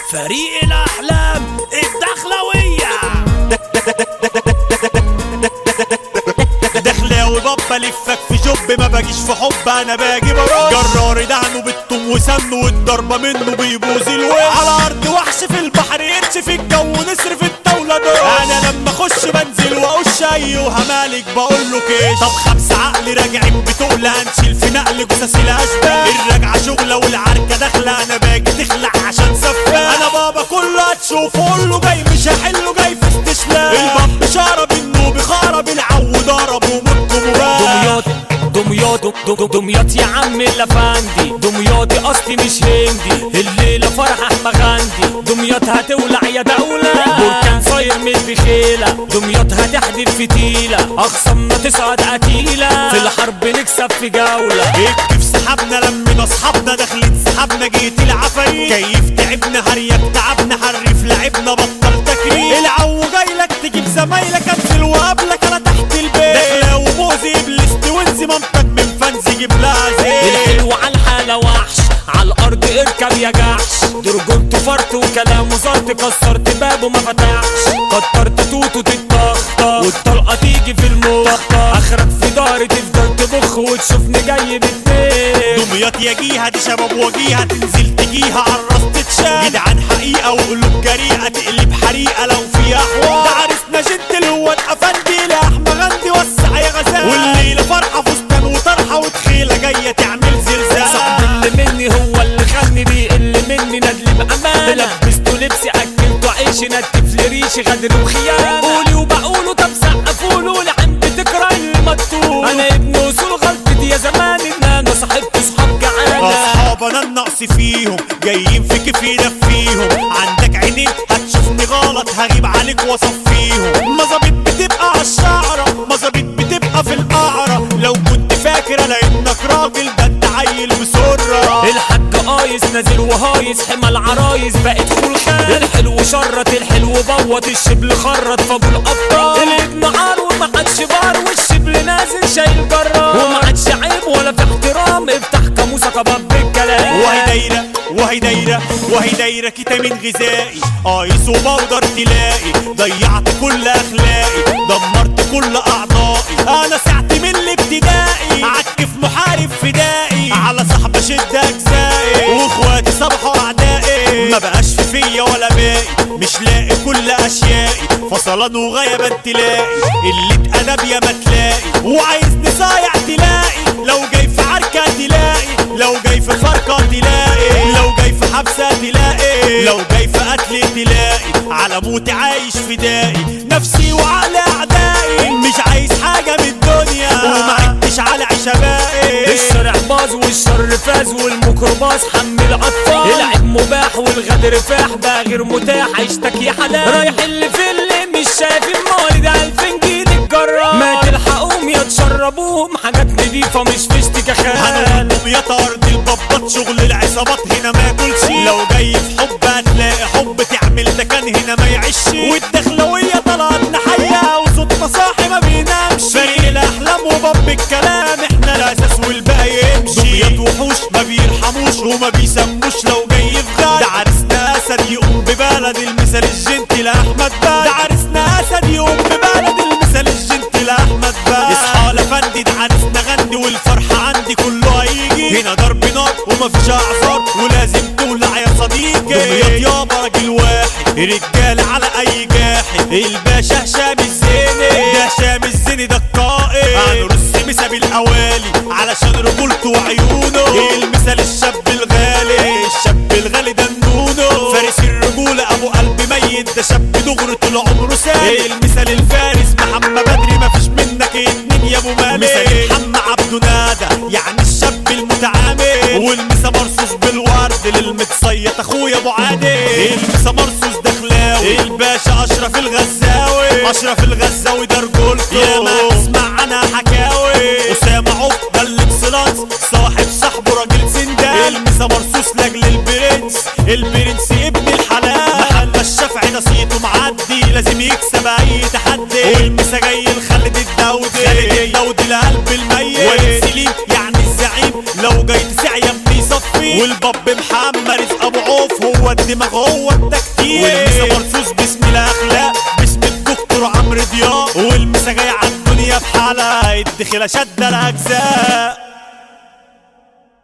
فريق الأحلام الدخلوية دخلاوي بابا لفك في جب ما باجيش في حب انا باجي براس جرار دعنه بالطوم وسمنه والضربه منه بيبوظ الوش على ارض وحش في البحر يرش في الجو نسر في الطاوله دول انا لما اخش بنزل واقش ايوه مالك بقول له كيش طب خمسه عقل راجعين بتقول هنشيل في نقل جثث الاشباح الرجعه شغله والعركه داخله انا باجي تخلع عشان سفاح انا بابا كله هتشوفه قول له جاي مش هحله جاي في استشلاء الباب شرب النوبي خرب العو ضرب ومتكم وباب دمياط دمياط دم- دم- دمياط يا عم الافندي دمياطي اصلي مش هندي الليله فرح احمد غاندي دمياط هتولع يا دوله بركان صاير من البخيله دمياط هتحدف فتيله اخصمنا تصعد قتيله في الحرب نكسب في جوله اكتف سحبنا لمنا اصحابنا داخلين سحبنا جيت العفاريت كيف تعبنا هريك تعبنا حرف لعبنا بطل تكريم العو جايلك تجيب زمايلك انزل وقابلك انا تحت البيت داخله ومؤذي ابليس تونزي مامتك من فانز جيب لها زيت الحلو على الحالة وحش على الأرض اركب يا جحش درجنت فرط وكلامه زرت كسرت بابه ما فتحش كترت توته تتطخطخ والطلقة تيجي في المخ آخرك في داري تفضل تبخ وتشوفني جاي باتنين دمياط يا جيها دي شباب وجيها تنزل تجيها عالراس تتشال جدعان حقيقة وقلوب جريئة تقلب حريقة لو في أحوال ده عرسنا جنتل هو الأفندي لأحمى غندي وسع يا غزال والليلة فرحة فستان وطرحة وتخيلة جاية تعمل زلزال صاحب اللي مني هو اللي خاني بيقل مني ندل بأمانة لبسته لبسي أكلته عيشي نتف لي ريشي غدر وخيانة قولي وبقوله طب سقفوله لعن بتكره المكتوب أنا ابن وصول غلطتي يا زمان إن أنا صاحبت صحاب جعانة اصحابنا النقص فيهم جايين في كيف يدفيهم عندك عينين هتشوفني غلط هغيب عليك واصفيهم مظابيط بتبقى على الشعرة مظابيط بتبقى في القعرة لو كنت فاكر انا انك راجل ده انت عيل بسرة الحاج قايس نازل وهايس حمى العرايس بقت خلخال الحلو شرط الحلو بوط الشبل خرط فابو الابطال الابن عار وما عادش بار والشبل نازل شايل جرار وما عادش عيب ولا في احترام افتح كاموسة كباب بالكلام وهي دايرة وهي دايرة وهي دايرة كتامين غذائي قايس وبودر تلاقي ضيعت كل اخلاقي دمرت كل اعضائي انا سعت من الابتدائي عكف محارب فدائي على صاحب شد اجزائي واخواتي صبحوا اعدائي ما بقاش في فيا ولا باقي مش لاقي كل اشيائي فصلان وغيبا تلاقي اللي ادب يا ما تلاقي وعايزني صايع تلاقي لو جاي في عركة تلاقي لو جاي في فرقة تلاقي لو جاي في حبسة تلاقي لو جاي في قتل تلاقي على موت عايش فدائي نفسي وعقل اعدائي مش عايز حاجة من الدنيا وما عدتش على عشبائي الشارع باظ والشر فاز والميكروباص حمل اطفال العيب مباح والغدر فاح بقى غير متاح عيشتك يا حلال رايح اللي في اللي مش شايف الموالد الفين جنيه الجرار ما تلحقوهم يا تشربوهم حاجات نضيفة مش فيشتك يا خال هنقولهم يا طرد البابات شغل العصابات هنا ما ياكلش لو جاي في حب هتلاقي حب تعمل ده كان هنا ما يعيش والدخلوية طلعت نحيا وصوتنا صاحي ما بينامش فريق الاحلام وباب الكلام احنا الاساس والباقي يمشي دمياط وحوش ما بيرحموش وما بيسموش لو جاي في غاية ده عرسنا اسد يقوم ببلد المثال الجنتي لاحمد بال ده عرسنا اسد يقوم ببلد المثال الجنتي لاحمد بال اصحى لفندي ده عرسنا غندي والفرحة عندي كله هيجي هنا ضرب نار ومفيش اعذار ولازم تولع يا صديقي دمياط يابا راجل واحد رجال على اي جاحد الباشا هشام الزيني ده هشام الزيني ده القائد هنرص مسا بالاوالي علشان رجولته وعيونه المثال الشاب الغالي الشاب الغالي ده النونو فارس الرجولة ابو قلب ميت ده شاب دغري طول عمره سالي المثال الفارس محمد بدري مفيش منك اتنين يا ابو مالك مثال محمد عبده نادى يعني الشاب المتعامل والمسا مرصوص بالورد للمتصيط اخويا ابو عادل المسا مرصوص دخلاوي الباشا اشرف الغزاوي اشرف الغزاوي ده رجولته يا ما تسمع عنها حكاوي اسامه عوف ده الاكسلانس صاحب صاحبه راجل سندال المسا مرصوص لاجل البرنس البرنس ابن الحلال محمد الشافعي نصيته معدي لازم يكسب اي تحدي والمسا جاي لخالد الداودي خالد الداودي لقلب الميت وليد سليم يعني الزعيم لو جاي تسع يا بيصفي التوفيق والباب محمد رزق ابو عوف هو الدماغ هو التكتيك والمسا مرصوص باسم الاخلاق باسم الدكتور عمرو ضياء والمسا جاي على الدنيا بحالها الدخيله شد الاجزاء